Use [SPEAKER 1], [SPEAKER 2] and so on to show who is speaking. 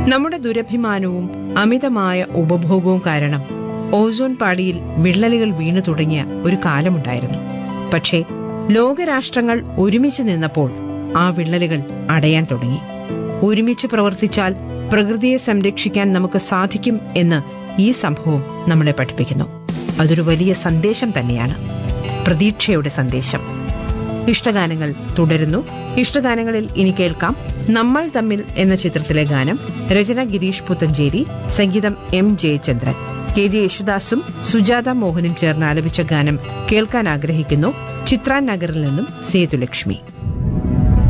[SPEAKER 1] നമ്മുടെ ദുരഭിമാനവും അമിതമായ ഉപഭോഗവും കാരണം ഓസോൺ പാളിയിൽ വിള്ളലുകൾ വീണു തുടങ്ങിയ ഒരു കാലമുണ്ടായിരുന്നു പക്ഷേ ലോകരാഷ്ട്രങ്ങൾ ഒരുമിച്ച് നിന്നപ്പോൾ ആ വിള്ളലുകൾ അടയാൻ തുടങ്ങി ഒരുമിച്ച് പ്രവർത്തിച്ചാൽ പ്രകൃതിയെ സംരക്ഷിക്കാൻ നമുക്ക് സാധിക്കും എന്ന് ഈ സംഭവം നമ്മളെ പഠിപ്പിക്കുന്നു അതൊരു വലിയ സന്ദേശം തന്നെയാണ് പ്രതീക്ഷയുടെ സന്ദേശം ഇഷ്ടഗാനങ്ങൾ തുടരുന്നു ഇഷ്ടഗാനങ്ങളിൽ ഇനി കേൾക്കാം നമ്മൾ തമ്മിൽ എന്ന ചിത്രത്തിലെ ഗാനം രചന ഗിരീഷ് പുത്തഞ്ചേരി സംഗീതം എം ജയചന്ദ്രൻ കെ ജെ യേശുദാസും സുജാത മോഹനും ചേർന്ന് ആലപിച്ച ഗാനം കേൾക്കാൻ ആഗ്രഹിക്കുന്നു ചിത്രാൻ നഗറിൽ നിന്നും സേതുലക്ഷ്മി